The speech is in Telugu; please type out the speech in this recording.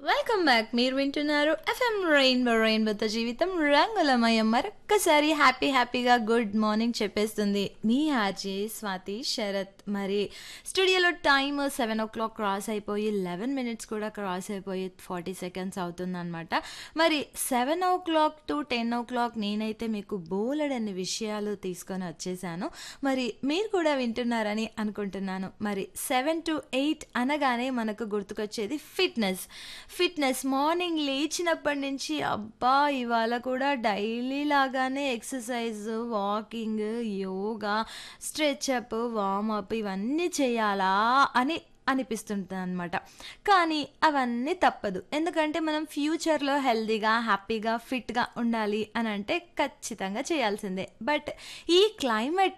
వెల్కమ్ బ్యాక్ మీరు వింటున్నారు ఎఫ్ఎం రెయిన్బో రెయిన్బోతో జీవితం రంగులమయం మరొక్కసారి హ్యాపీ హ్యాపీగా గుడ్ మార్నింగ్ చెప్పేస్తుంది మీ ఆర్జే స్వాతి శరత్ మరి స్టూడియోలో time seven o'clock cross అయిపోయి లెవెన్ మినిట్స్ కూడా క్రాస్ అయిపోయి ఫార్టీ సెకండ్స్ అవుతుందన్నమాట మరి seven o'clock to ten o'clock నేనైతే మీకు బోలెడన్ని విషయాలు తీసుకొని వచ్చేసాను మరి మీరు కూడా వింటున్నారని అనుకుంటున్నాను మరి సెవెన్ టు ఎయిట్ అనగానే మనకు గుర్తుకొచ్చేది ఫిట్నెస్ ఫిట్నెస్ మార్నింగ్ లేచినప్పటి నుంచి అబ్బా ఇవాళ కూడా డైలీ లాగానే exercise walking yoga stretch up warm up ఇవన్నీ చేయాలా అని అనిపిస్తుంటుంది అనమాట కానీ అవన్నీ తప్పదు ఎందుకంటే మనం ఫ్యూచర్లో హెల్తీగా హ్యాపీగా ఫిట్గా ఉండాలి అని అంటే ఖచ్చితంగా చేయాల్సిందే బట్ ఈ క్లైమేట్